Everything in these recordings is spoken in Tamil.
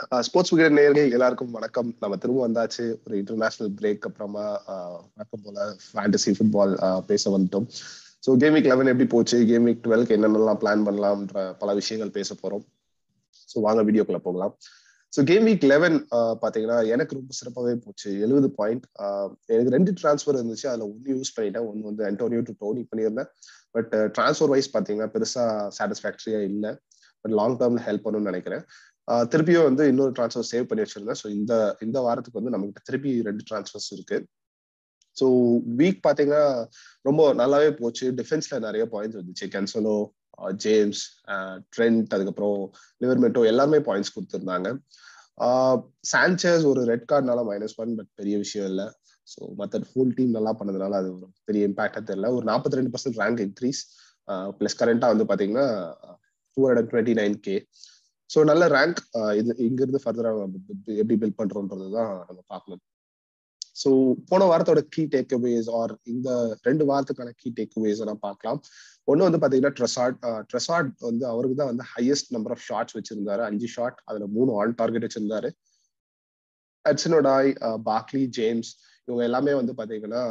ஸ்போர்ட்ஸ் விகடன் நேயர்கள் எல்லாருக்கும் வணக்கம் நம்ம திரும்ப வந்தாச்சு ஒரு இன்டர்நேஷனல் பிரேக் அப்புறமா வணக்கம் போல ஃபேண்டசி ஃபுட்பால் பேச வந்துட்டோம் ஸோ கேம் வீக் லெவன் எப்படி போச்சு கேம் வீக் டுவெல்க்கு என்னென்னலாம் பிளான் பண்ணலாம்ன்ற பல விஷயங்கள் பேச போறோம் ஸோ வாங்க வீடியோக்குள்ள போகலாம் ஸோ கேம் வீக் லெவன் பார்த்தீங்கன்னா எனக்கு ரொம்ப சிறப்பாகவே போச்சு எழுபது பாயிண்ட் எனக்கு ரெண்டு டிரான்ஸ்ஃபர் இருந்துச்சு அதில் ஒன்று யூஸ் பண்ணிட்டேன் ஒன்று வந்து அண்டோனியோ டு டோனி பண்ணியிருந்தேன் பட் டிரான்ஸ்ஃபர் வைஸ் பார்த்தீங்கன்னா பெருசாக சாட்டிஸ்ஃபேக்டரியா இல்லை பட் லாங் டேர்ம்ல ஹெல்ப் பண்ணணும்னு நினைக்கிறேன் திருப்பியும் வந்து இன்னொரு டிரான்ஸ்ஃபர் சேவ் பண்ணி வச்சிருந்தேன் ஸோ இந்த இந்த வாரத்துக்கு வந்து நம்மகிட்ட திருப்பி ரெண்டு டிரான்ஸ்ஃபர்ஸ் இருக்கு ஸோ வீக் பார்த்தீங்கன்னா ரொம்ப நல்லாவே போச்சு டிஃபென்ஸ்ல நிறைய பாயிண்ட்ஸ் வந்துச்சு கென்சலோ ஜேம்ஸ் ட்ரெண்ட் அதுக்கப்புறம் லிவர்மெட்டோ எல்லாமே பாயிண்ட்ஸ் கொடுத்துருந்தாங்க சான்சஸ் ஒரு ரெட் கார்டுனால மைனஸ் ஒன் பட் பெரிய விஷயம் இல்லை ஸோ மற்ற ஃபுல் டீம் நல்லா பண்ணதுனால அது ஒரு பெரிய இம்பாக்டா தெரியல ஒரு நாற்பத்தி ரெண்டு பர்சன்ட் ரேங்க் இன்க்ரீஸ் பிளஸ் கரண்டா வந்து பாத்தீங்கன்னா two hundred twenty nine K so நல்ல ரேங்க் இது இங்கிருந்து ஃபர்தரா எப்படி பில்ட் பண்றோன்றது தான் நம்ம பார்க்கணும் ஸோ போன வாரத்தோட கீ டேக்அவேஸ் ஆர் இந்த ரெண்டு வாரத்துக்கான கீ டேக்அவேஸ் நான் பார்க்கலாம் ஒன்று வந்து பார்த்தீங்கன்னா ட்ரெசாட் ட்ரெசாட் வந்து அவருக்கு தான் வந்து ஹையஸ்ட் நம்பர் ஆஃப் ஷாட்ஸ் வச்சிருந்தாரு அஞ்சு ஷாட் அதுல மூணு ஆன் டார்கெட் வச்சிருந்தாரு அட்சனோடாய் பாக்லி ஜேம்ஸ் இவங்க எல்லாமே வந்து பாத்தீங்கன்னா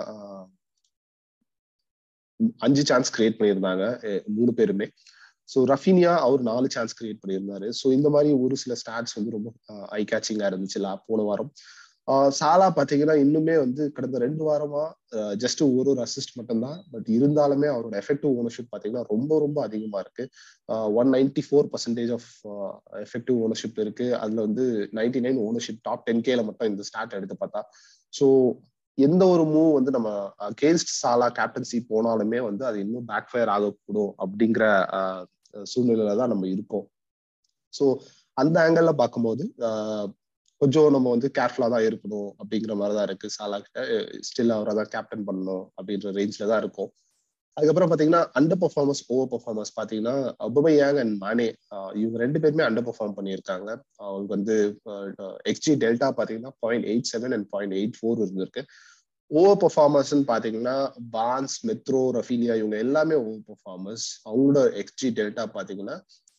அஞ்சு சான்ஸ் கிரியேட் பண்ணியிருந்தாங்க மூணு பேருமே ஸோ ரஃபினியா அவர் நாலு சான்ஸ் கிரியேட் பண்ணியிருந்தாரு ஸோ இந்த மாதிரி ஒரு சில ஸ்டாட்ஸ் வந்து ரொம்ப ஐ கேச்சிங்கா இருந்துச்சு போன வாரம் சாலா பாத்தீங்கன்னா இன்னுமே வந்து கடந்த ரெண்டு வாரமா ஜஸ்ட் ஒரு ஒரு அசிஸ்ட் மட்டும்தான் பட் இருந்தாலுமே அவரோட எஃபெக்டிவ் ஓனர்ஷிப் பாத்தீங்கன்னா ரொம்ப ரொம்ப அதிகமா இருக்கு one ninety four percentage of effective ownership இருக்கு அதுல வந்து ninety nine ownership top ten கேல மட்டும் இந்த ஸ்டார்ட் எடுத்து பார்த்தா ஸோ எந்த ஒரு மூவ் வந்து நம்ம அகேன்ஸ்ட் சாலா கேப்டன்சி போனாலுமே வந்து அது இன்னும் பேக் ஃபயர் ஆகக்கூடும் அப்படிங்கிற சூழ்நிலையில தான் நம்ம இருக்கோம் ஸோ அந்த ஆங்கிள் பார்க்கும்போது கொஞ்சம் நம்ம வந்து கேர்ஃபுல்லா தான் இருக்கணும் அப்படிங்கிற மாதிரி தான் இருக்கு சாலா கிட்ட ஸ்டில் அவரை தான் கேப்டன் பண்ணணும் அப்படின்ற ரேஞ்ச்ல தான் இருக்கும் அதுக்கப்புறம் பாத்தீங்கன்னா அண்டர் பர்ஃபார்மன்ஸ் ஓவர் பர்ஃபார்மன்ஸ் பாத்தீங்கன்னா அபுபயாங் அண்ட் மானே இவங்க ரெண்டு பேருமே அண்டர் பர்ஃபார்ம் பண்ணியிருக்காங்க அவங்களுக்கு வந்து எக்ஸ்ஜி டெல்டா பாத்தீங்கன்னா point eight seven and point eight four இருந்திருக்கு ஓவர் பர்ஃபார்மன்ஸ் பாத்தீங்கன்னா பான்ஸ் மெத்ரோ ரஃபீலியா இவங்க எல்லாமே ஓவர் பர்ஃபார்மன்ஸ் அவங்களோட எக்ஸ்ஜி டெல்டா பாத்தீங்கன்னா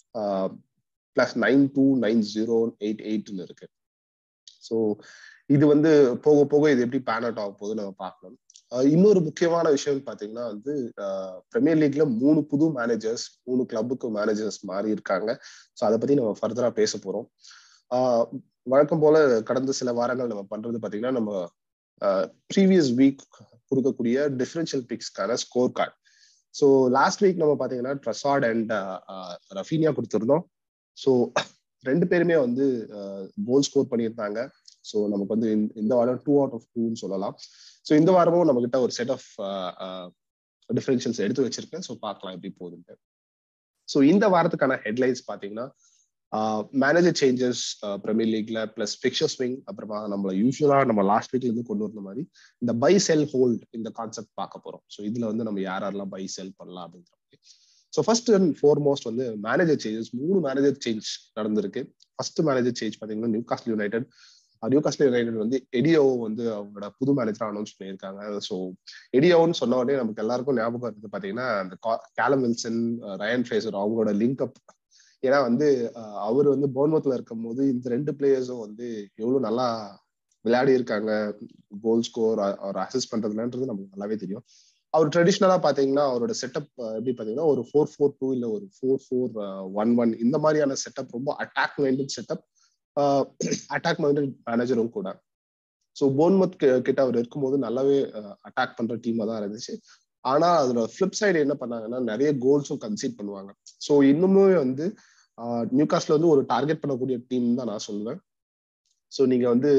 plus nine two nine zero eight எயிட்னு இருக்கு ஸோ இது வந்து போக போக இது எப்படி பேன் அவுட் ஆக போகுது நம்ம பார்க்கணும் இன்னொரு முக்கியமான விஷயம் பாத்தீங்கன்னா வந்து பிரீமியர் லீக்ல மூணு புது மேனேஜர்ஸ் மூணு கிளப்புக்கு மேனேஜர்ஸ் மாறி இருக்காங்க ஸோ அதை பத்தி நம்ம ஃபர்தரா பேச போறோம் வழக்கம் போல கடந்த சில வாரங்கள் நம்ம பண்றது பாத்தீங்கன்னா நம்ம ப்ரீவியஸ் வீக் கொடுக்கக்கூடிய டிஃபரன்ஷியல் பிக்ஸ்க்கான score card so last week நம்ம பாத்தீங்கன்னா ட்ரஸாட் அண்ட் ரஃபீனியா கொடுத்துருந்தோம் ஸோ ரெண்டு பேருமே வந்து கோல் ஸ்கோர் பண்ணியிருந்தாங்க ஸோ நமக்கு வந்து இந்த வாரம் டூ அவுட் ஆஃப் டூன்னு சொல்லலாம் ஸோ இந்த வாரமும் நம்ம கிட்ட ஒரு செட் ஆஃப் டிஃபரன்ஷியல்ஸ் எடுத்து வச்சிருக்கேன் ஸோ பார்க்கலாம் எப்படி போகுதுன்ட்டு ஸோ இந்த வாரத்துக்கான ஹெட்லைன்ஸ் பார்த்தீங்கன்னா மேனேஜர் சேஞ்சஸ் பிரீமியர் லீக்ல பிளஸ் பிக்சர் ஸ்விங் அப்புறமா நம்மள யூஸ்வலா நம்ம லாஸ்ட் வீக்ல இருந்து கொண்டு வந்த மாதிரி இந்த பை செல் ஹோல்ட் இந்த கான்செப்ட் பார்க்க போறோம் ஸோ இதுல வந்து நம்ம யார் யாரெல்லாம் பை செல் பண்ணலாம் அப்படிங்கிற மாதிரி ஸோ ஃபர்ஸ்ட் அண்ட் ஃபோர்மோஸ்ட் வந்து மேனேஜர் சேஞ்சஸ் மூணு மேனேஜர் சேஞ்ச் நடந்திருக்கு ஃபர்ஸ்ட் மேனேஜர் சேஞ்ச் பார்த்தீங்கன்னா Newcastle United Newcastle United வந்து எடியோ வந்து அவங்களோட புது மேனேஜரா அனௌன்ஸ் பண்ணியிருக்காங்க ஸோ எடியோன்னு சொன்ன உடனே நமக்கு எல்லாருக்கும் ஞாபகம் இருக்குது பார்த்தீங்கன்னா அந்த கேலம் வில்சன் ரயன் ஃப்ரேசர் அவங்களோட லிங்க் அப் ஏன்னா வந்து அவர் வந்து போன்மத்துல இருக்கும் போது இந்த ரெண்டு பிளேயர்ஸும் வந்து எவ்வளவு நல்லா விளையாடி இருக்காங்க கோல் ஸ்கோர் அவர் அசிஸ்ட் பண்றதுலன்றது நமக்கு நல்லாவே தெரியும் அவர் ட்ரெடிஷ்னலா பாத்தீங்கன்னா அவரோட செட்டப் எப்படி பாத்தீங்கன்னா ஒரு ஃபோர் ஃபோர் டூ இல்ல ஒரு ஃபோர் ஃபோர் ஒன் ஒன் இந்த மாதிரியான செட்டப் ரொம்ப attack minded setup attack minded மேனேஜரும் கூட ஸோ போன்மத் கிட்ட அவர் இருக்கும்போது நல்லாவே அட்டாக் பண்ற டீமா தான் இருந்துச்சு ஆனா அதுல ஃபிளிப் சைடு என்ன பண்ணாங்கன்னா நிறைய கோல்ஸும் கன்சீட் பண்ணுவாங்க ஸோ இன்னுமே வந்து நியூ காஸ்ட்ல வந்து ஒரு டார்கெட் பண்ணக்கூடிய டீம் தான் நான் சொல்லுவேன் ஸோ நீங்க வந்து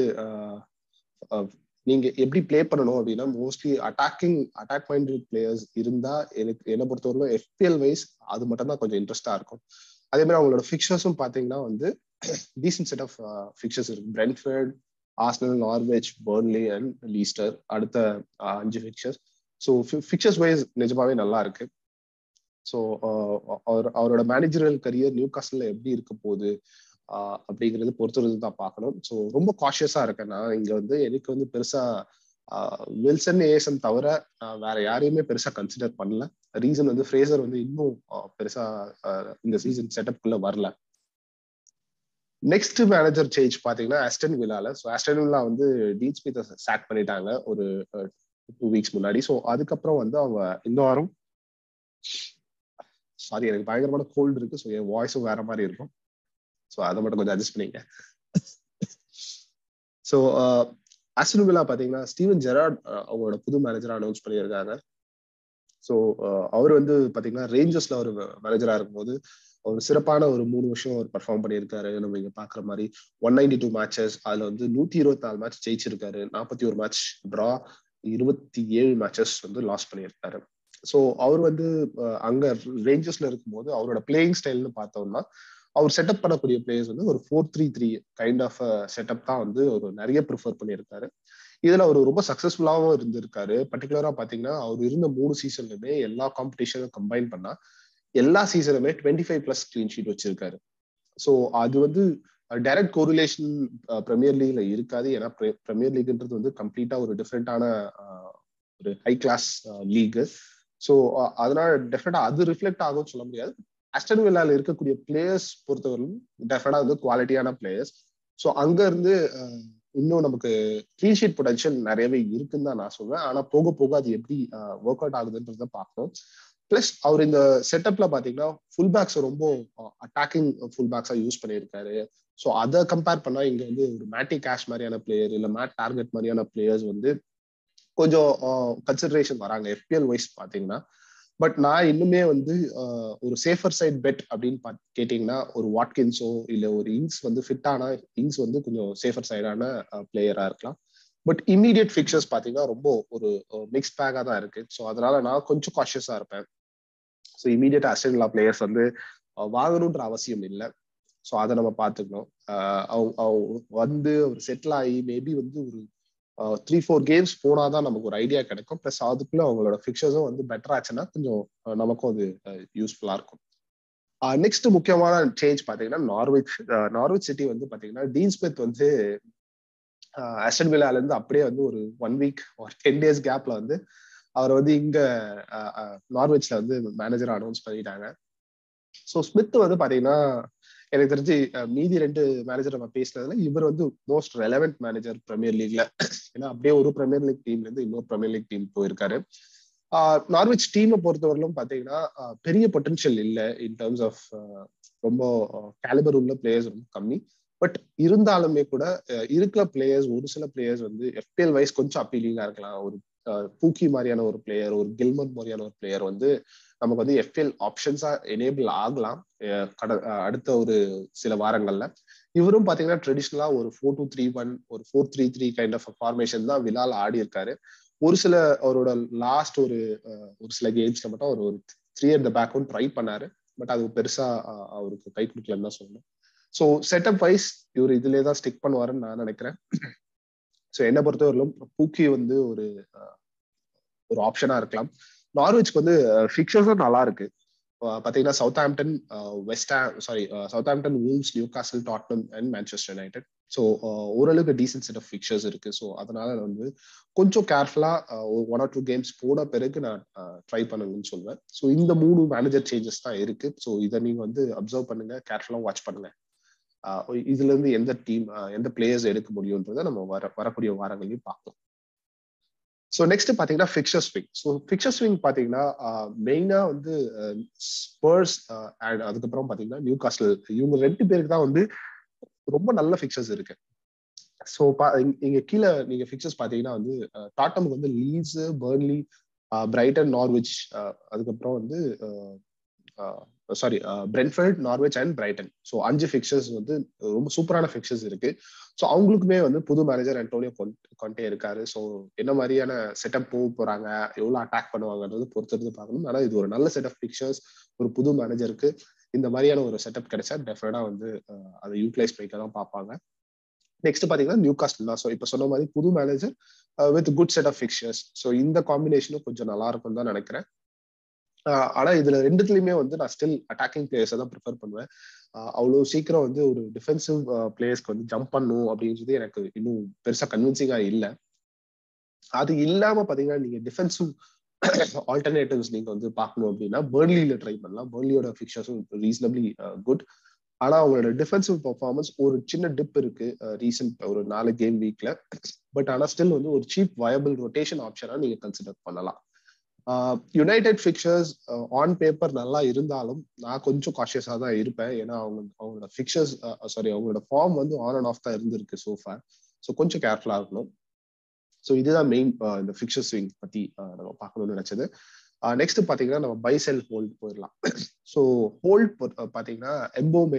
நீங்க எப்படி பிளே பண்ணணும் அப்படின்னா mostly attacking attack minded players இருந்தா எனக்கு என்னை பொறுத்தவரைக்கும் எஃபிஎல் வைஸ் அது மட்டும் தான் கொஞ்சம் இன்ட்ரெஸ்டா இருக்கும் அதே மாதிரி அவங்களோட ஃபிக்சர்ஸும் பாத்தீங்கன்னா வந்து டீசன்ட் செட் ஆஃப் ஃபிக்சர்ஸ் இருக்கு Brentford Arsenal Norwich Burnley and Leicester அடுத்த அஞ்சு ஃபிக்சர்ஸ் ஸோ ஃபிக்சர்ஸ் வைஸ் நிஜமாவே நல்லா இருக்கு ஸோ அவர் அவரோட மேனேஜரல் கரியர் நியூ காஸ்டல்ல எப்படி இருக்க போகுது அப்படிங்கிறது பொறுத்துறது தான் பார்க்கணும் ஸோ ரொம்ப காஷியஸா இருக்கேன் நான் இங்க வந்து எனக்கு வந்து பெருசா வில்சன் ஏசன் தவிர வேற யாரையுமே பெருசா கன்சிடர் பண்ணல ரீசன் வந்து ஃப்ரேசர் வந்து இன்னும் பெருசா இந்த சீசன் செட்டப்குள்ள வரல நெக்ஸ்ட் மேனேஜர் சேஞ்ச் பாத்தீங்கன்னா அஸ்டன் வில்லால ஸோ அஸ்டன் வில்லா வந்து டீன் ஸ்மித்தை சாக் பண்ணிட்டாங்க ஒரு டூ வீக்ஸ் முன்னாடி ஸோ அதுக்கப்புறம் வந்து அவங்க இந்த வாரம் சாரி எனக்கு பயங்கரமான கோல்டு இருக்கு ஸோ என் வாய்ஸும் வேற மாதிரி இருக்கும் ஸோ அதை மட்டும் கொஞ்சம் அட்ஜஸ்ட் பண்ணிங்க ஸோ அஸ்டன் வில்லா பாத்தீங்கன்னா ஸ்டீவன் ஜெராட் அவங்களோட புது மேனேஜரா அனௌன்ஸ் பண்ணியிருக்காங்க ஸோ அவர் வந்து பாத்தீங்கன்னா ரேஞ்சர்ஸ்ல ஒரு மேனேஜரா இருக்கும்போது ஒரு சிறப்பான ஒரு மூணு வருஷம் அவர் பர்ஃபார்ம் பண்ணியிருக்காரு நம்ம இங்க பாக்குற மாதிரி ஒன் நைன்டி டூ மேட்சஸ் அதுல வந்து நூத்தி இருபத்தி நாலு மேட்ச் ஜெயிச்சிருக்காரு நாற்பத்தி ஒரு மேட்ச் ட்ரா இருபத்தி ஏழு மேட்சஸ் வந்து லாஸ் பண்ணியிருக்காரு ஸோ அவர் வந்து அங்க ரேஞ்சர்ஸ்ல இருக்கும்போது அவரோட பிளேயிங் ஸ்டைல்னு பார்த்தோம்னா அவர் செட்டப் பண்ணக்கூடிய பிளேயர்ஸ் வந்து ஒரு four three three kind of setup தான் வந்து ஒரு நிறைய ப்ரிஃபர் பண்ணியிருக்காரு இதுல அவர் ரொம்ப சக்சஸ்ஃபுல்லாகவும் இருந்திருக்காரு பர்டிகுலரா பாத்தீங்கன்னா அவர் இருந்த மூணு சீசன்லுமே எல்லா காம்படிஷனும் கம்பைன் பண்ணா எல்லா சீசனுமே twenty five plus clean sheet வச்சிருக்காரு ஸோ அது வந்து டைரக்ட் கோரிலேஷன் பிரீமியர் லீக்ல இருக்காது ஏன்னா பிரீமியர் லீக்ன்றது வந்து கம்ப்ளீட்டா ஒரு டிஃப்ரெண்டான ஒரு ஹை கிளாஸ் லீக் ஸோ அதனால டெஃபினட்டா அது ரிஃப்ளெக்ட் ஆகும் சொல்ல முடியாது அஸ்டன் வில்லால இருக்கக்கூடிய பிளேயர்ஸ் பொறுத்தவரைக்கும் டெஃபினட்டா வந்து குவாலிட்டியான பிளேயர்ஸ் ஸோ அங்க இருந்து இன்னும் நமக்கு க்ளீன் ஷீட் பொட்டன்ஷியல் நிறையவே இருக்குன்னு தான் நான் சொல்வேன் ஆனா போக போக அது எப்படி ஒர்க் அவுட் ஆகுதுன்றத பார்க்கணும் பிளஸ் அவர் இந்த செட்டப்ல பாத்தீங்கன்னா ஃபுல் பேக்ஸ் ரொம்ப அட்டாக்கிங் ஃபுல் பேக்ஸா யூஸ் பண்ணியிருக்காரு ஸோ அதை கம்பேர் பண்ணா இங்க வந்து ஒரு மேட்டி கேஷ் மாதிரியான பிளேயர் இல்ல மேட் டார்கெட் மாதிரியான பிளேயர்ஸ் வந்து கொஞ்சம் கன்சிடரேஷன் வராங்க எஃபிஎல் வைஸ் பாத்தீங்கன்னா பட் நான் இன்னுமே வந்து ஒரு சேஃபர் சைட் பெட் அப்படின்னு கேட்டீங்கன்னா ஒரு வாட்கின்ஸோ இல்ல ஒரு இங்ஸ் வந்து ஃபிட் ஆனா இங்ஸ் வந்து கொஞ்சம் சேஃபர் சைடான பிளேயரா இருக்கலாம் பட் இம்மீடியட் ஃபிக்சர்ஸ் பாத்தீங்கன்னா ரொம்ப ஒரு மிக்ஸ் பேக்கா தான் இருக்கு ஸோ அதனால நான் கொஞ்சம் காஷியஸா இருப்பேன் ஸோ இமீடியட் அஸ்டன்லா பிளேயர்ஸ் வந்து வாங்கணுன்ற அவசியம் இல்லை ஸோ அதை நம்ம பார்த்துக்கணும் வந்து ஒரு செட்டில் ஆகி மேபி வந்து ஒரு த்ரீ ஃபோர் கேம்ஸ் போனாதான் நமக்கு ஒரு ஐடியா கிடைக்கும் ப்ளஸ் அதுக்குள்ள அவங்களோட ஃபிக்சர்ஸும் வந்து பெட்டர் ஆச்சுன்னா கொஞ்சம் நமக்கும் அது யூஸ்ஃபுல்லா இருக்கும் நெக்ஸ்ட் முக்கியமான சேஞ்ச் பாத்தீங்கன்னா நார்விச் நார்விச் சிட்டி வந்து பாத்தீங்கன்னா டீன் ஸ்மித் வந்து அஸ்டன் வில்லால இருந்து அப்படியே வந்து ஒரு ஒன் வீக் ஒரு டென் டேஸ் கேப்ல வந்து அவர் வந்து இங்க நார்வெஜ்ல வந்து மேனேஜர் அனௌன்ஸ் பண்ணிட்டாங்க ஸோ ஸ்மித் வந்து பாத்தீங்கன்னா எனக்கு தெரிஞ்சு மீதி ரெண்டு மேனேஜர் நம்ம பேசினதுல இவர் வந்து மோஸ்ட் ரெலவெண்ட் மேனேஜர் பிரீமியர் லீக்ல ஏன்னா அப்படியே ஒரு பிரீமியர் லீக் டீம்ல இருந்து இன்னொரு பிரீமியர் லீக் டீம் போயிருக்காரு நார்விச் டீமை பொறுத்தவரையிலும் பாத்தீங்கன்னா பெரிய பொட்டன்ஷியல் இல்லை இன் டர்ம்ஸ் ஆஃப் ரொம்ப கேலிபர் உள்ள பிளேயர்ஸ் ரொம்ப கம்மி பட் இருந்தாலுமே கூட இருக்கிற பிளேயர்ஸ் ஒரு சில பிளேயர்ஸ் வந்து எஃபிஎல் வைஸ் கொஞ்சம் அப்பீலிங்கா இருக்கலாம் ஒரு பூக்கி மாதிரியான ஒரு பிளேயர் ஒரு கில்மன் மாதிரியான ஒரு பிளேயர் வந்து நமக்கு வந்து எஃப்எல் ஆப்ஷன்ஸா எனேபிள் ஆகலாம் கட அடுத்த ஒரு சில வாரங்கள்ல இவரும் பாத்தீங்கன்னா ட்ரெடிஷ்னலா ஒரு ஃபோர் டூ த்ரீ ஒன் ஒரு four three three kind of formation தான் விழால ஆடி இருக்காரு ஒரு சில அவரோட லாஸ்ட் ஒரு ஒரு சில கேம்ஸ்ல மட்டும் அவர் ஒரு த்ரீ அட் த பேக்கும் ட்ரை பண்ணாரு பட் அது பெருசா அவருக்கு கை கொடுக்கலன்னு தான் சொல்லணும் ஸோ செட்டப் வைஸ் இவர் இதுலேயே தான் ஸ்டிக் பண்ணுவாருன்னு நான் நினைக்கிறேன் ஸோ என்னை பொறுத்தவரையிலும் பூக்கி வந்து ஒரு ஒரு ஆப்ஷனா இருக்கலாம் நார்விச்க்கு வந்து ஃபிக்சர்ஸும் நல்லா இருக்கு பாத்தீங்கன்னா Southampton west sorry Southampton Wolves Newcastle Tottenham and Manchester United so ஓரளவுக்கு டீசென்ட் செட் ஆஃப் ஃபிக்சர்ஸ் இருக்கு ஸோ அதனால வந்து கொஞ்சம் கேர்ஃபுல்லா ஒன் ஆர் டூ கேம்ஸ் போன பிறகு நான் ட்ரை பண்ணணும்னு சொல்லுவேன் ஸோ இந்த மூணு மேனேஜர் சேஞ்சஸ் தான் இருக்கு ஸோ இதை நீங்க வந்து அப்சர்வ் பண்ணுங்க கேர்ஃபுல்லா வாட்ச் பண்ணுங்க இதுல இருந்து எந்த டீம் எந்த பிளேயர்ஸ் எடுக்க முடியும்ன்றத நம்ம வர வரக்கூடிய வாரங்களையும் பார்ப்போம் ஸோ நெக்ஸ்ட் பாத்தீங்கன்னா fixture swing so fixture swing பாத்தீங்கன்னா மெயினா வந்து ஸ்பர்ஸ் அண்ட் அதுக்கப்புறம் பாத்தீங்கன்னா நியூ காஸ்டல் இவங்க ரெண்டு பேருக்கு தான் வந்து ரொம்ப நல்ல ஃபிக்சர்ஸ் இருக்கு ஸோ இங்க கீழே நீங்க ஃபிக்சர்ஸ் பாத்தீங்கன்னா வந்து டாட்டமுக்கு வந்து லீட்ஸ் பர்ன்லி பிரைட்டன் நார்விச் அதுக்கப்புறம் வந்து sorry Brentford Norwich and Brighton so அஞ்சு ஃபிக்சர்ஸ் வந்து ரொம்ப சூப்பரான ஃபிக்சர்ஸ் இருக்கு ஸோ அவங்களுக்குமே வந்து புது மேனேஜர் அண்டோனியோ கொண்டே இருக்காரு ஸோ என்ன மாதிரியான செட்டப் போக போறாங்க எவ்வளவு அட்டாக் பண்ணுவாங்கன்றது பொறுத்திருந்து பார்க்கணும் ஆனால் இது ஒரு நல்ல செட் ஆஃப் பிக்சர்ஸ் ஒரு புது மேனேஜருக்கு இந்த மாதிரியான ஒரு செட்டப் கிடைச்சா டெஃபினட்டா வந்து அதை யூட்டிலைஸ் பண்ணிக்க தான் பார்ப்பாங்க நெக்ஸ்ட் பாத்தீங்கன்னா நியூ காஸ்ட் தான் ஸோ இப்போ சொன்ன மாதிரி புது manager with good set of fixtures so இந்த காம்பினேஷனும் கொஞ்சம் நல்லா இருக்கும் தான் நினைக்கிறேன் ஆனா இதுல ரெண்டுத்துலயுமே வந்து நான் ஸ்டில் அட்டாக்கிங் பிளேயர்ஸை தான் ப்ரிஃபர் பண்ணுவேன் அவ்வளவு சீக்கிரம் வந்து ஒரு டிஃபென்சிவ் பிளேயர்ஸ்க்கு வந்து ஜம்ப் பண்ணும் அப்படின்றது எனக்கு இன்னும் பெருசா கன்வின்சிங்கா இல்லை அது இல்லாம பாத்தீங்கன்னா நீங்க டிஃபென்சிவ் ஆல்டர்னேட்டிவ்ஸ் நீங்க வந்து பார்க்கணும் அப்படின்னா பேர்ன்லியில ட்ரை பண்ணலாம் பேர்ன்லியோட ஃபிக்சர்ஸும் ரீசனபிளி குட் ஆனா அவங்களோட டிஃபென்சிவ் பர்ஃபார்மன்ஸ் ஒரு சின்ன டிப் இருக்கு ரீசெண்ட் ஒரு நாலு கேம் வீக்ல பட் ஆனா ஸ்டில் வந்து ஒரு சீப் வயபிள் ரொட்டேஷன் ஆப்ஷனா நீங்க கன்சிடர் பண்ணலாம் யுனைடெட் ஃபிக்சர்ஸ் ஆன் பேப்பர் நல்லா இருந்தாலும் நான் கொஞ்சம் காஷியஸா தான் இருப்பேன் ஏன்னா அவங்க அவங்களோட ஃபிக்சர்ஸ் சாரி அவங்களோட ஃபார்ம் வந்து ஆன் அண்ட் ஆஃப் தான் இருந்திருக்கு சோஃபா ஸோ கொஞ்சம் கேர்ஃபுல்லா இருக்கணும் ஸோ இதுதான் மெயின் இந்த ஃபிக்சர் ஸ்விங் பத்தி நம்ம பார்க்கணும்னு நினைச்சது நெக்ஸ்ட் பாத்தீங்கன்னா நம்ம பை செல் ஹோல்ட் போயிடலாம் ஸோ ஹோல்ட் பாத்தீங்கன்னா எம்போமே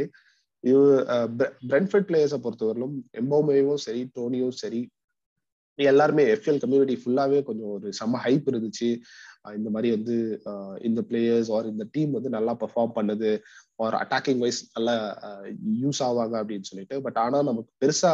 பிரென்ஃபர்ட் பிளேயர்ஸை பொறுத்தவரையிலும் எம்போமேவும் சரி டோனியும் சரி எல்லாருமே எஃப்எல் கம்யூனிட்டி ஃபுல்லாவே கொஞ்சம் ஒரு செம்ம ஹைப் இருந்துச்சு இந்த மாதிரி வந்து இந்த பிளேயர்ஸ் ஆர் இந்த டீம் வந்து நல்லா பெர்ஃபார்ம் பண்ணுது ஆர் அட்டாக்கிங் வைஸ் நல்லா யூஸ் ஆவாங்க அப்படின்னு சொல்லிட்டு பட் ஆனா நமக்கு பெருசா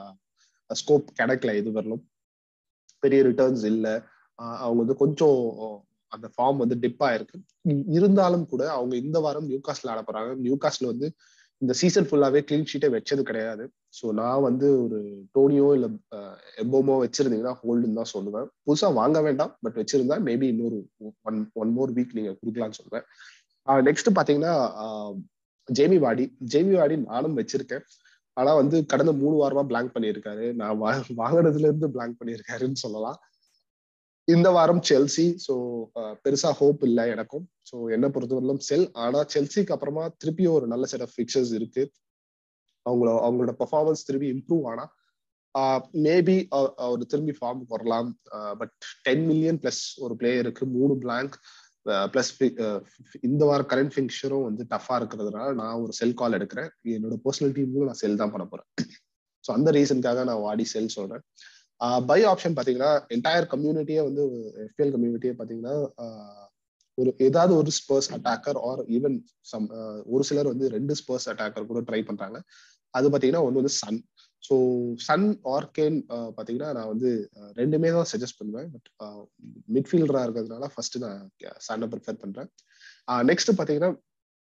ஸ்கோப் கிடைக்கல இது வரலும் பெரிய ரிட்டர்ன்ஸ் இல்லை அவங்க வந்து கொஞ்சம் அந்த ஃபார்ம் வந்து டிப் ஆயிருக்கு இருந்தாலும் கூட அவங்க இந்த வாரம் நியூ காஸ்ட்ல ஆட போறாங்க நியூ காஸ்ட்ல வந்து இந்த சீசன் ஃபுல்லாவே கிளீன் ஷீட்டே வச்சது கிடையாது ஸோ நான் வந்து ஒரு டோனியோ இல்ல எம்போமோ வச்சிருந்தீங்கன்னா ஹோல்டுன்னு தான் சொல்லுவேன் புதுசா வாங்க வேண்டாம் பட் வச்சிருந்தா மேபி இன்னொரு ஒன் ஒன் மோர் வீக் நீங்க கொடுக்கலாம்னு சொல்லுவேன் நெக்ஸ்ட் பாத்தீங்கன்னா ஜேமி வாடி ஜேமி வாடி நானும் வச்சிருக்கேன் ஆனா வந்து கடந்த மூணு வாரமா பிளாங்க் பண்ணியிருக்காரு நான் வாங்கினதுல இருந்து பிளாங்க் பண்ணியிருக்காருன்னு சொல்லலாம் இந்த வாரம் செல்சி ஸோ பெருசா ஹோப் இல்லை எனக்கும் ஸோ என்ன பொறுத்தவரையிலும் செல் ஆனா செல்சிக்கு அப்புறமா திருப்பியும் ஒரு நல்ல செட் ஆஃப் ஃபிக்சர்ஸ் இருக்கு அவங்களோட அவங்களோட பர்ஃபார்மன்ஸ் திரும்பி இம்ப்ரூவ் ஆனா மேபி அவர் திரும்பி ஃபார்ம் வரலாம் பட் டென் மில்லியன் பிளஸ் ஒரு பிளேயருக்கு மூணு பிளாங்க் பிளஸ் இந்த வாரம் கரண்ட் ஃபிக்சரும் வந்து டஃபா இருக்கிறதுனால நான் ஒரு செல் கால் எடுக்கிறேன் என்னோட பர்சனல் டீமும் நான் செல் தான் பண்ண போறேன் ஸோ அந்த ரீசனுக்காக நான் வாடி செல் சொல்றேன் பை ஆப்ஷன் பாத்தீங்கன்னா என்டையர் கம்யூனிட்டியே வந்து எஃபிஎல் கம்யூனிட்டியே பாத்தீங்கன்னா ஒரு ஏதாவது ஒரு Spurs attacker or even some ஒரு சிலர் வந்து ரெண்டு ஸ்பர்ஸ் அட்டாக்கர் கூட ட்ரை பண்றாங்க அது பாத்தீங்கன்னா ஒன்று வந்து Son so Son or Kane பாத்தீங்கன்னா நான் வந்து ரெண்டுமே தான் சஜஸ்ட் பண்ணுவேன் பட் மிட்ஃபீல்டரா இருக்கிறதுனால ஃபர்ஸ்ட் நான் சன்னை ப்ரிஃபர் பண்றேன் நெக்ஸ்ட் பாத்தீங்கன்னா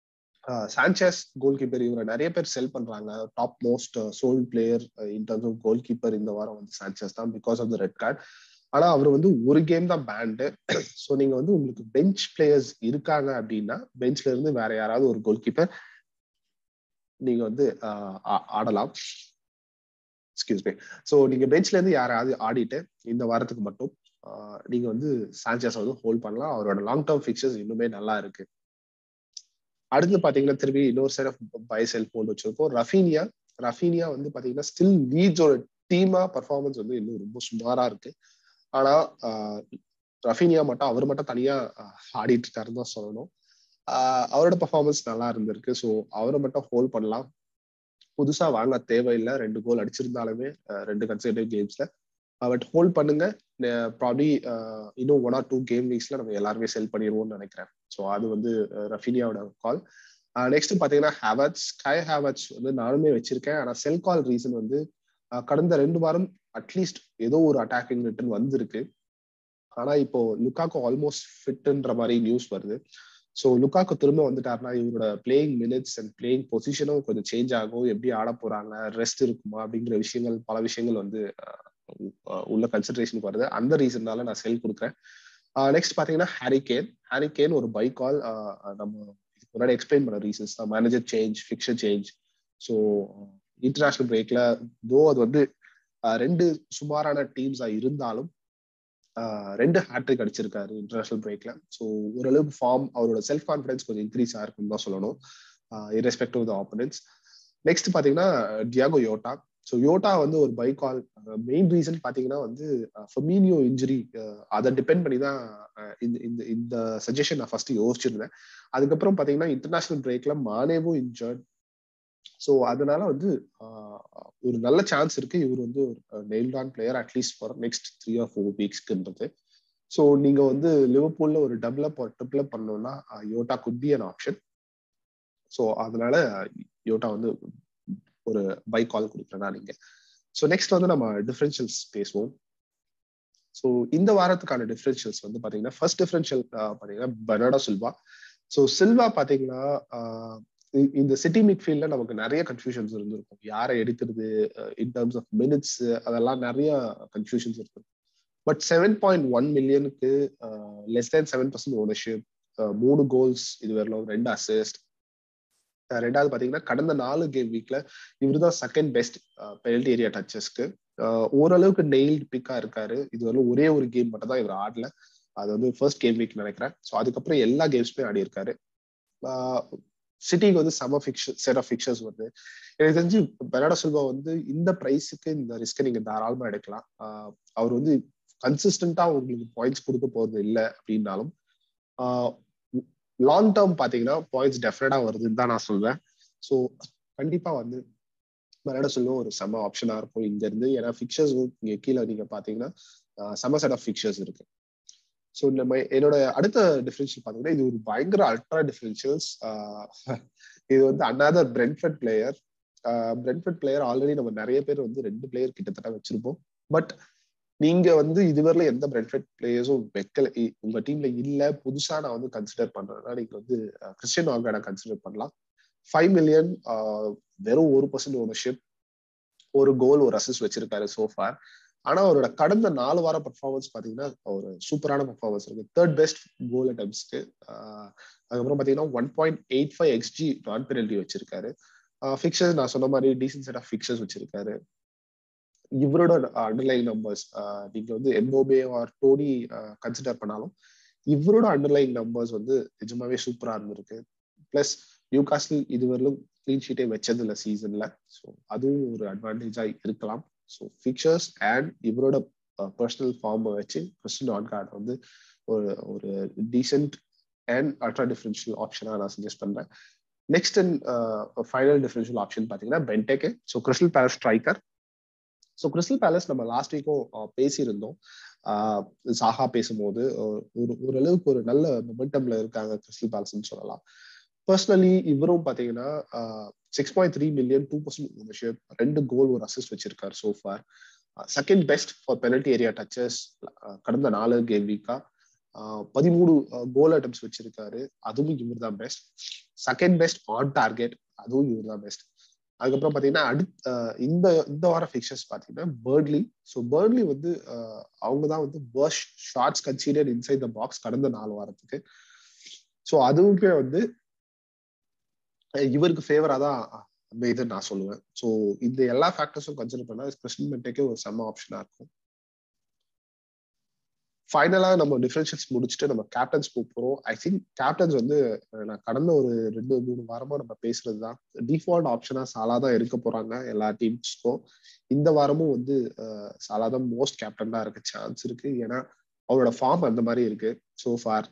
சான்சஸ் கோல் கீப்பர் இவரை நிறைய பேர் செல் பண்றாங்க top most sold player in terms of goalkeeper இந்த வாரம் வந்து சான்சஸ் தான் because of the red card ஆனா அவர் வந்து ஒரு கேம் தான் பேண்டு ஸோ நீங்க வந்து உங்களுக்கு பெஞ்ச் பிளேயர்ஸ் இருக்காங்க அப்படின்னா பெஞ்ச்ல இருந்து வேற யாராவது ஒரு கோல் கீப்பர் நீங்க வந்து ஆடலாம் எக்ஸ்கியூஸ் மீ ஸோ நீங்க பெஞ்ச்ல இருந்து யாராவது ஆடிட்டு இந்த வாரத்துக்கு மட்டும் நீங்க வந்து சான்சஸ் வந்து ஹோல்ட் பண்ணலாம் அவரோட லாங் டேர்ம் ஃபிக்சர்ஸ் இன்னுமே நல்லா இருக்கு அடுத்து பாத்தீங்கன்னா திரும்பி இன்னொரு சைட் ஆஃப் பை செல் போல் வச்சிருப்போம் ரஃபீனியா ரஃபீனியா வந்து பாத்தீங்கன்னா ஸ்டில் லீட்ஸோட டீமா பர்ஃபார்மன்ஸ் வந்து இன்னும் ரொம்ப சுமாரா இருக்கு ஆனா ரஃபீனியா மட்டும் அவர் மட்டும் தனியா ஆடிட்டு இருக்காருன்னு தான் சொல்லணும் அவரோட பர்ஃபார்மன்ஸ் நல்லா இருந்திருக்கு ஸோ அவரை மட்டும் ஹோல்ட் பண்ணலாம் புதுசா வாங்க தேவையில்லை ரெண்டு கோல் அடிச்சிருந்தாலுமே ரெண்டு கன்சர்வேட்டிவ் கேம்ஸ்ல பட் ஹோல்ட் பண்ணுங்க ப்ராப்ளி இன்னும் ஒன் ஆர் டூ கேம் வீக்ஸ்ல நம்ம எல்லாருமே செல் பண்ணிடுவோம்னு நினைக்கிறேன் ஸோ அது வந்து ரஃபினியாவோட கால் நெக்ஸ்ட் பாத்தீங்கன்னா ஹேவட்ஸ் ஸ்கை ஹேவட்ஸ் வந்து நானுமே வச்சிருக்கேன் ஆனா செல் கால் ரீசன் வந்து கடந்த ரெண்டு வாரம் அட்லீஸ்ட் ஏதோ ஒரு அட்டாக்கிங் ரிட்டர்ன் வந்திருக்கு ஆனா இப்போ லுக்காக்கு ஆல்மோஸ்ட் ஃபிட்ன்ற மாதிரி நியூஸ் வருது ஸோ லுக்காக்கு திரும்ப வந்துட்டாருன்னா இவரோட பிளேயிங் மினிட்ஸ் அண்ட் பிளேயிங் பொசிஷனும் கொஞ்சம் சேஞ்ச் ஆகும் எப்படி ஆட போறாங்க ரெஸ்ட் இருக்குமா அப்படிங்கிற விஷயங்கள் பல விஷயங்கள் வந்து உள்ள கன்சிடரேஷனுக்கு வருது அந்த ரீசன்னால நான் செல் கொடுக்குறேன் நெக்ஸ்ட் பாத்தீங்கன்னா ஹாரி கேன் ஹாரி கேன் ஒரு பைக் கால் நம்ம முன்னாடி எக்ஸ்பிளைன் பண்ண ரீசன்ஸ் தான் manager change fixture change so international பிரேக்ல தோ அது வந்து ரெண்டு சுமாரான டீம்ஸா இருந்தாலும் ரெண்டு ஹேட்ரிக் அடிச்சிருக்காரு இன்டர்நேஷனல் பிரேக்ல ஸோ ஓரளவுக்கு ஃபார்ம் அவரோட செல்ஃப் கான்ஃபிடன்ஸ் கொஞ்சம் இன்க்ரீஸ் ஆயிருக்குன்னு தான் சொல்லணும் இரஸ்பெக்டிவ் த ஆப்பனன்ஸ் நெக்ஸ்ட் பாத்தீங்கன்னா டியாகோ யோட்டா ஸோ யோட்டா வந்து ஒரு பை கால் மெயின் ரீசன் பாத்தீங்கன்னா வந்து ஃபமீனியோ இன்ஜுரி அதை டிபெண்ட் பண்ணி தான் இந்த இந்த இந்த சஜஷன் நான் ஃபர்ஸ்ட் யோசிச்சிருந்தேன் அதுக்கப்புறம் பாத்தீங்கன்னா இன்டர்நேஷனல் பிரேக்ல மானேவும் இன்ஜர்ட் ஸோ அதனால வந்து ஒரு நல்ல சான்ஸ் இருக்கு இவர் வந்து ஒரு nail on player at least for next three or four வீக்ஸ்க்குன்றது ஸோ நீங்க வந்து லிவர்பூல்ல ஒரு டபுள் அப் ஒரு ட்ரிபிள் அப் பண்ணணும்னா Jota good be an option so அதனால யோட்டா வந்து ஒரு பை கால் கொடுக்குறேன்னா நீங்க ஸோ நெக்ஸ்ட் வந்து நம்ம டிஃபரன்ஷியல்ஸ் பேசுவோம் ஸோ இந்த வாரத்துக்கான டிஃபரன்ஷியல்ஸ் வந்து பாத்தீங்கன்னா ஃபர்ஸ்ட் டிஃபரன்ஷியல் பாத்தீங்கன்னா பெர்னாடோ சில்வா ஸோ சில்வா பாத்தீங்கன்னா இந்த சிட்டி மிட்ஃபீல்ட்ல நமக்கு நிறைய கன்ஃபியூஷன்ஸ் இருந்திருக்கும் யாரை எடுக்கிறது இன் டர்ம்ஸ் ஆஃப் மினிட்ஸ் அதெல்லாம் நிறைய கன்ஃபியூஷன்ஸ் இருக்கு பட் செவன் பாயிண்ட் ஒன் மில்லியனுக்கு less than seven percent ownership மூணு கோல்ஸ் இது வரலாம் ரெண்டு அசிஸ்ட் ரெண்டாவது பாத்தீங்கன்னா கடந்த நாலு கேம் வீக்ல இவர் தான் செகண்ட் பெஸ்ட் பெனல்டி ஏரியா டச்சஸ்க்கு ஓரளவுக்கு நெயில்டு பிக்கா இருக்காரு இது வந்து ஒரே ஒரு கேம் மட்டும் தான் இவர் ஆடல அது வந்து ஃபர்ஸ்ட் கேம் வீக் நினைக்கிறேன் ஸோ அதுக்கப்புறம் எல்லா கேம்ஸுமே ஆடி இருக்காரு சிட்டிக்கு வந்து செம ஃபிக்ஷர் செட் ஆஃப் ஃபிக்சர்ஸ் வருது எனக்கு தெரிஞ்சு பெனாடோ சில்வா வந்து இந்த ப்ரைஸுக்கு இந்த ரிஸ்க்கை நீங்க தாராளமா எடுக்கலாம் அவர் வந்து கன்சிஸ்டண்டா உங்களுக்கு பாயிண்ட்ஸ் கொடுக்க போறது இல்லை அப்படின்னாலும் லாங் டேர்ம் பாத்தீங்கன்னா பாயிண்ட்ஸ் டெஃபினட்டா வருதுன்னு தான் நான் சொல்வேன் ஸோ கண்டிப்பா வந்து பெனாடோ சில்வா ஒரு செம ஆப்ஷனா இருக்கும் இங்க இருந்து ஏன்னா ஃபிக்சர்ஸ் இங்க கீழே நீங்க பாத்தீங்கன்னா செம செட் ஆஃப் ஃபிக்சர்ஸ் இருக்கு ஸோ நம்ம என்னோட அடுத்த டிஃபரன்ஷியல் பார்த்தீங்கன்னா இது ஒரு பயங்கர அல்ட்ரா டிஃபரன்ஷியல்ஸ் இது வந்து another Brentford player Brentford player already நம்ம நிறைய பேர் வந்து ரெண்டு பிளேயர் கிட்டத்தட்ட வச்சிருப்போம் பட் நீங்க வந்து இதுவரையில எந்த பிரென்ஃபர்ட் பிளேயர்ஸும் வைக்கல உங்க டீம்ல இல்ல புதுசா நான் வந்து கன்சிடர் பண்றேன்னா நீங்க வந்து கிறிஸ்டியன் ஆர்காடா கன்சிடர் பண்ணலாம் ஃபைவ் மில்லியன் வெறும் ஒரு பர்சன்ட் ஓனர்ஷிப் ஒரு கோல் ஒரு அசிஸ்ட் வச்சிருக்காரு சோஃபார் ஆனா அவரோட கடந்த நாலு வார பர்ஃபார்மன்ஸ் பாத்தீங்கன்னா ஒரு சூப்பரான பர்ஃபார்மன்ஸ் இருக்கு தேர்ட் பெஸ்ட் கோல் அட்டம்ஸ்க்கு அதுக்கப்புறம் பாத்தீங்கன்னா one point eight five xG non penalty வச்சிருக்காரு ஃபிக்சர்ஸ் நான் சொன்ன மாதிரி டீசென்ட் செட் ஆஃப் ஃபிக்சர்ஸ் வச்சிருக்காரு இவரோட அண்டர்லைன் நம்பர்ஸ் நீங்க வந்து எம்போபே ஆர் டோனி கன்சிடர் பண்ணாலும் இவரோட அண்டர்லைன் நம்பர்ஸ் வந்து நிஜமாவே சூப்பரா இருந்திருக்கு பிளஸ் நியூ காஸ்டில் இதுவரையிலும் கிளீன் ஷீட்டே வச்சது இல்லை சீசன்ல ஸோ அதுவும் ஒரு அட்வான்டேஜா இருக்கலாம் ஸோ ஃபிக்சர்ஸ் அண்ட் இவரோட பர்சனல் ஃபார்மை வச்சு கிறிஸ்டின் ஆட்கார்ட் வந்து ஒரு ஒரு டீசென்ட் அண்ட் அல்ட்ரா டிஃபரன்ஷியல் ஆப்ஷனா நான் சஜஸ்ட் பண்றேன் next and final differential option பாத்தீங்கன்னா Benteke so Crystal Palace striker so Crystal Palace நம்ம லாஸ்ட் வீக்கும் பேசியிருந்தோம் சாஹா பேசும்போது ஒரு ஓரளவுக்கு ஒரு நல்ல மொமெண்டம்ல இருக்காங்க கிறிஸ்டல் பேலஸ்ன்னு சொல்லலாம் பர்சனலி இவரும் பாத்தீங்கன்னா six point three million two percent ownership ரெண்டு கோல் ஒரு அசிஸ்ட் வச்சிருக்காரு so far second best for penalty area touches கடந்த நாலு கேம் வீக்கா பதிமூணு கோல் அட்டம்ஸ் வச்சிருக்காரு அதுவும் இவர் தான் best second best on target அதுவும் இவர் தான் பெஸ்ட் அதுக்கப்புறம் பாத்தீங்கன்னா அடுத்த இந்த இந்த வார ஃபிக்சர்ஸ் பாத்தீங்கன்னா பேர்ட்லி ஸோ பேர்ட்லி வந்து அவங்க தான் வந்து பர்ஷ் shots conceded inside the box கடந்த நாலு வாரத்துக்கு ஸோ அதுவுமே வந்து இவருக்கு ஃபேவரா தான் அமைதுன்னு நான் சொல்லுவேன் ஸோ இந்த எல்லா ஃபேக்டர்ஸும் கன்சிடர் பண்ணா கிறிஸ்டின் மென்டேக்கே ஒரு செம்ம ஆப்ஷனா இருக்கும் ஃபைனலா நம்ம டிஃபரன்ஷியல்ஸ் முடிச்சுட்டு நம்ம கேப்டன்ஸ் போறோம் ஐ திங்க் கேப்டன்ஸ் வந்து நான் கடந்த ஒரு ரெண்டு மூணு வாரமா நம்ம பேசுறது தான் டிஃபால்ட் ஆப்ஷனா சாலா தான் இருக்க போறாங்க எல்லா டீம்ஸ்க்கும் இந்த வாரமும் வந்து சாலா தான் மோஸ்ட் கேப்டன் தான் இருக்க சான்ஸ் இருக்கு ஏன்னா அவரோட ஃபார்ம் அந்த மாதிரி இருக்கு சோ ஃபார்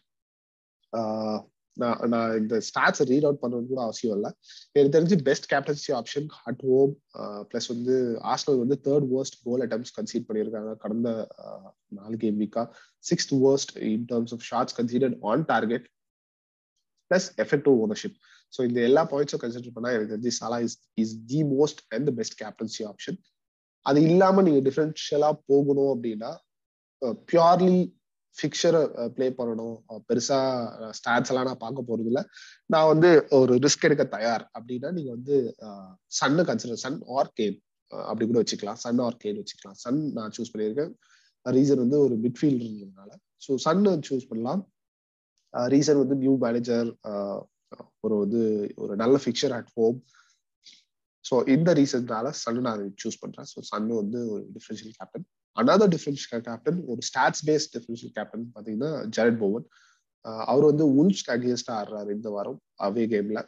நான் நான் இந்த ஸ்டாட்ஸ் ரீட் அவுட் பண்றது கூட அவசியம் இல்லை எனக்கு தெரிஞ்சு best captaincy option at home plus வந்து ஆஸ்டல் வந்து third worst goal attempts concede பண்ணியிருக்காங்க கடந்த நாலு கேம் வீக்கா sixth worst in terms of shots conceded on target plus effective ownership so இந்த எல்லா பாயிண்ட்ஸும் கன்சிடர் பண்ணா எனக்கு தெரிஞ்சு Salah is is the most and the best captaincy option அது இல்லாம நீங்க டிஃபரன்ஷியலா போகணும் அப்படின்னா பியூர்லி ஃபிக்சரை பிளே பண்ணணும் பெருசா ஸ்டாட்ஸ் எல்லாம் நான் பார்க்க போறது இல்லை நான் வந்து ஒரு ரிஸ்க் எடுக்க தயார் அப்படின்னா நீங்க வந்து Son consider Son or Kane அப்படி கூட வச்சுக்கலாம் சன் ஆர் கேன் வச்சுக்கலாம் சன் நான் சூஸ் பண்ணியிருக்கேன் ரீசன் வந்து ஒரு மிட்ஃபீல்டர்னால ஸோ சன்னு சூஸ் பண்ணலாம் ரீசன் வந்து நியூ மேனேஜர் ஒரு வந்து ஒரு நல்ல ஃபிக்சர் அட் ஹோம் ஸோ இந்த ரீசன்னால சன்னு நான் சூஸ் பண்றேன் ஸோ சன்னு வந்து ஒரு differential captain another differential captain ஒரு ஸ்டாட்ஸ் பேஸ்ட் டிஃபரன்ஷியல் கேப்டன் பாத்தீங்கன்னா ஜெரட் போவன் அவர் வந்து உல்ஸ் அகேன்ஸ்டா ஆடுறாரு இந்த வாரம் அவே கேம்ல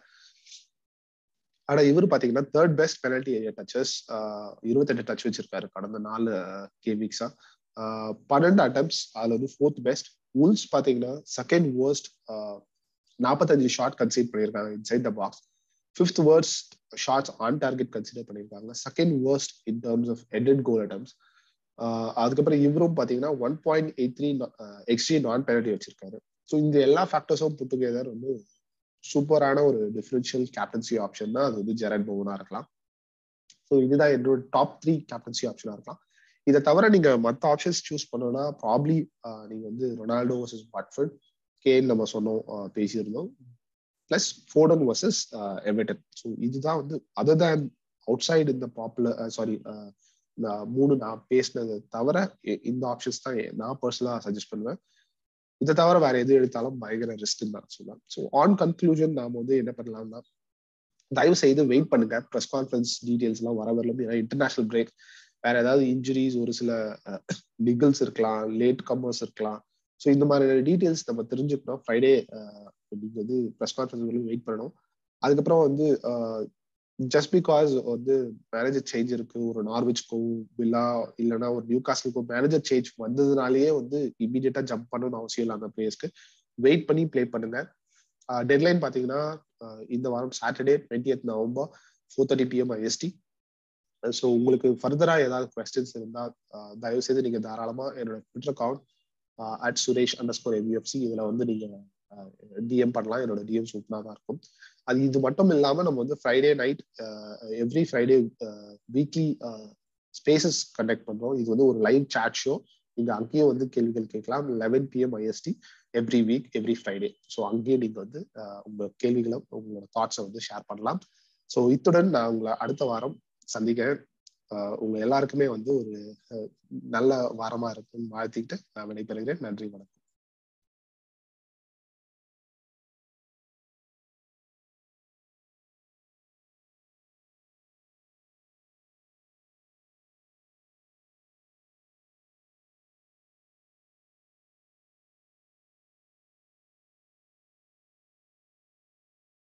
ஆனா இவர் பாத்தீங்கன்னா third best penalty area touches இருபத்தெட்டு டச் வச்சிருக்காரு கடந்த நாலு கேம் வீக்ஸா பன்னெண்டு அட்டம்ஸ் அதுல வந்து ஃபோர்த் பெஸ்ட் உல்ஸ் பாத்தீங்கன்னா செகண்ட் வேர்ஸ்ட் நாற்பத்தஞ்சு ஷாட் கன்சீட் பண்ணியிருக்காங்க inside the box fifth worst shots on target consider பண்ணியிருக்காங்க second worst in terms of எடட் கோல் அட்டம்ஸ் அதுக்கப்புறம் இவரும் பாத்தீங்கன்னா one point eight three xG non penalty வச்சிருக்காரு ஸோ இந்த எல்லா ஃபேக்டர்ஸும் புட் டுகெதர் வந்து சூப்பரான ஒரு டிஃபரன்ஷியல் கேப்டன்சி ஆப்ஷன் தான் அது வந்து ஜெரட் போவனா இருக்கலாம் ஸோ இதுதான் என்னோட டாப் த்ரீ கேப்டன்சி ஆப்ஷனா இருக்கலாம் இதை தவிர நீங்க மற்ற ஆப்ஷன்ஸ் சூஸ் பண்ணோம்னா ப்ராப்ளி நீங்க வந்து ரொனால்டோ வர்சஸ் பட்ஃபர்ட் கேன் நம்ம சொன்னோம் பேசியிருந்தோம் பிளஸ் ஃபோர்டன் வர்சஸ் எவர்டன் ஸோ இதுதான் வந்து அதர் தேன் அவுட் சைடு இந்த பாப்புலர் சாரி மூணு நான் பேசினதை தவிர இந்த ஆப்ஷன்ஸ் தான் நான் பர்சனலா சஜஸ்ட் பண்ணுவேன் இதை தவிர வேற எது எடுத்தாலும் பயங்கர ரிஸ்க் தான் சொல்லுவேன் ஸோ ஆன் கன்க்ளூஷன் நாம வந்து என்ன பண்ணலாம்னா தயவு செய்து வெயிட் பண்ணுங்க ப்ரெஸ் கான்ஃபரன்ஸ் டீடைல்ஸ் எல்லாம் வர வரல ஏன்னா இன்டர்நேஷனல் பிரேக் வேற ஏதாவது இன்ஜுரிஸ் ஒரு சில நிகல்ஸ் இருக்கலாம் லேட் கமர்ஸ் இருக்கலாம் ஸோ இந்த மாதிரி டீடைல்ஸ் நம்ம தெரிஞ்சுக்கணும் ஃப்ரைடே நீங்க வந்து ப்ரெஸ் கான்ஃபரன்ஸ் வெயிட் பண்ணணும் அதுக்கப்புறம் வந்து ஜஸ்ட் பிகாஸ் வந்து மேனேஜர் சேஞ்ச் இருக்கு ஒரு நார்விச்க்கோ வில்லா இல்லைன்னா ஒரு நியூ காஸ்டுக்கோ மேனேஜர் சேஞ்ச் வந்ததுனாலேயே வந்து இமீடியட்டா ஜம்ப் பண்ணணும்னு அவசியம் இல்லை அந்த பிளேயர்ஸ்க்கு வெயிட் பண்ணி ப்ளே பண்ணுங்க டெட்லைன் பாத்தீங்கன்னா இந்த வாரம் Saturday twenty eighth November four thirty PM IST so உங்களுக்கு ஃபர்தரா ஏதாவது கொஸ்டின்ஸ் இருந்தா தயவு செய்து நீங்க தாராளமா என்னோட Twitter account at Suresh underscore MUFC இதுல வந்து நீங்க டிஎம் பண்ணலாம் என்னோட டிஎம்ஸ் ஓப்பனாக தான் இருக்கும் அது இது மட்டும் இல்லாம நம்ம வந்து Friday night every Friday weekly spaces conduct பண்றோம் இது வந்து ஒரு லைவ் சாட் ஷோ நீங்க அங்கேயும் வந்து கேள்விகள் கேட்கலாம் eleven PM IST every week every Friday so அங்கேயும் நீங்க வந்து உங்க கேள்விகளை உங்களோட தாட்ஸை வந்து ஷேர் பண்ணலாம் ஸோ இத்துடன் நான் உங்களை அடுத்த வாரம் சந்திக்கிறேன் உங்க எல்லாருக்குமே வந்து ஒரு நல்ல வாரமா இருக்குன்னு வாழ்த்திக்கிட்டு நான் விடைபெறுகிறேன் நன்றி வணக்கம்